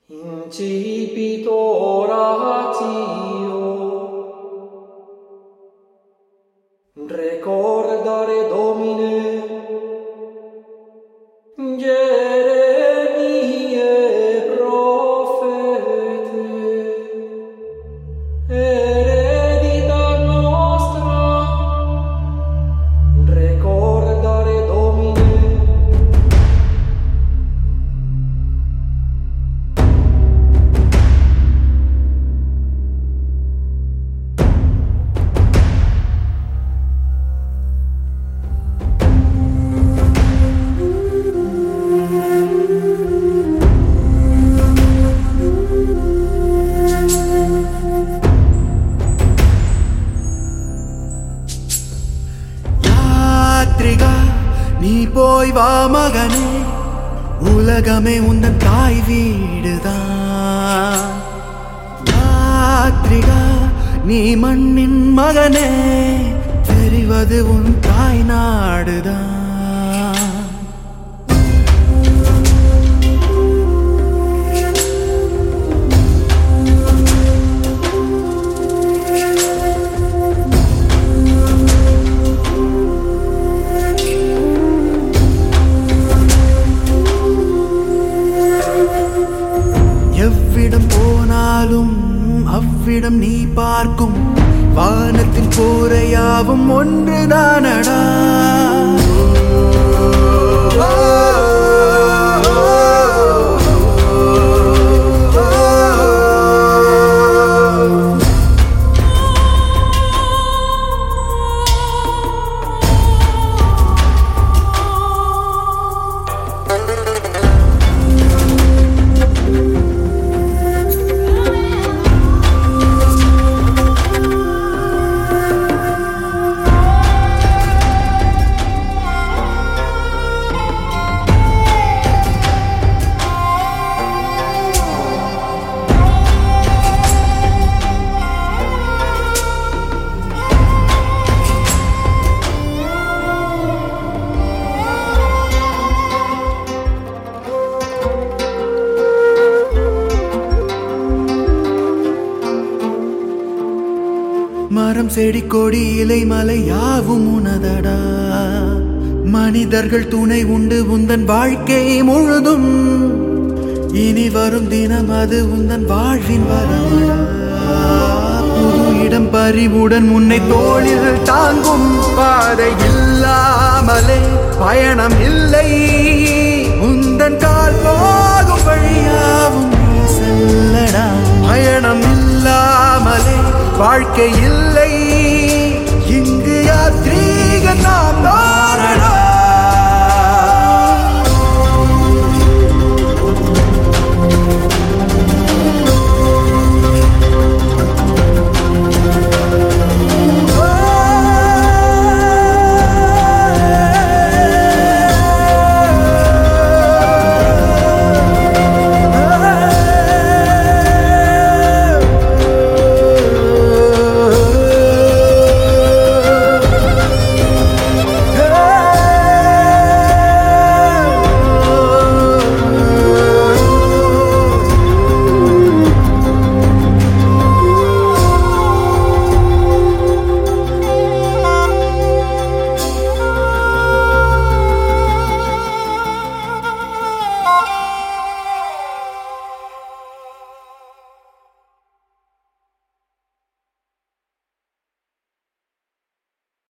Incipito ratio Recordare Domine Jeremie profete Eredita nostra Recordare Domine யாத்ரிகா நீ போய் வா மகனே உலகமே உந்தன் தாய் வீடுதான் யாத்ரிகா நீ மண்ணின் மகனே தெரிவது உன் தாய் நாடுதான் எவ்விடம் போனாலும் அவ்விடம் நீ பார்க்கும் வானத்தின் போரையாவும் ஒன்றுதானடா மரம் செடி கொடி இலை மலை யாவும் உனதடா மனிதர்கள் துணை உண்டு உந்தன் வாழ்க்கை முழுதும் இனி வரும் தினம் அது உந்தன் வாழ்வின் வரமடா புது இடம் பறிவுடன் உன்னை தோளில் தாங்கும் பாதை இல்லாமலே பயணம் இல்லை உந்தன் கால் போகும் வழியாவும் நீ செல்லடா பயணம் இல்லாமலே வாழ்க்கை இல்லை இங்கு யாத்ரீக நாம் தான்